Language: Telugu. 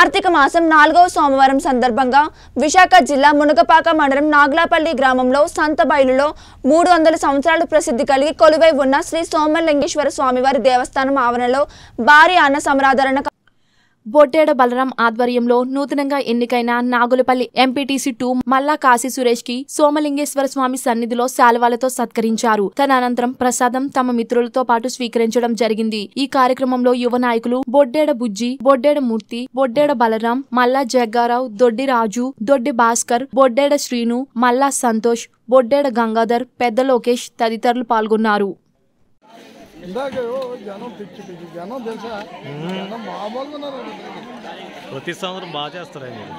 కార్తీక మాసం నాలుగవ సోమవారం సందర్భంగా విశాఖ జిల్లా మునగపాక మండలం నాగ్లాపల్లి గ్రామంలో సంత బయలులో మూడు వందల సంవత్సరాలు ప్రసిద్ధి కలిగి కొలువై ఉన్న శ్రీ సోమలింగేశ్వర స్వామివారి దేవస్థానం ఆవరణలో భారీ అన్న సమరాధరణ బొడ్డేడ బలరాం ఆధ్వర్యంలో నూతనంగా ఎన్నికైన నాగులపల్లి ఎంపీటీసీ టూ మల్లా కాశీ సురేష్ కి సోమలింగేశ్వర స్వామి సన్నిధిలో శాలువాలతో సత్కరించారు తన అనంతరం ప్రసాదం తమ మిత్రులతో పాటు స్వీకరించడం జరిగింది ఈ కార్యక్రమంలో యువ నాయకులు బొడ్డేడ బుజ్జి బొడ్డేడ మూర్తి బొడ్డేడ బలరాం మల్లా జగ్గారావు దొడ్డి రాజు దొడ్డి భాస్కర్ బొడ్డేడ శ్రీను మల్లా సంతోష్ బొడ్డేడ గంగాధర్ పెద్ద లోకేష్ తదితరులు పాల్గొన్నారు ఇందాక ఏవో జనం పిచ్చి పిచ్చి జనం తెలుసా జనం మామూలుగా ఉన్నారు ప్రతి సంవత్సరం బాగా చేస్తారు మీరు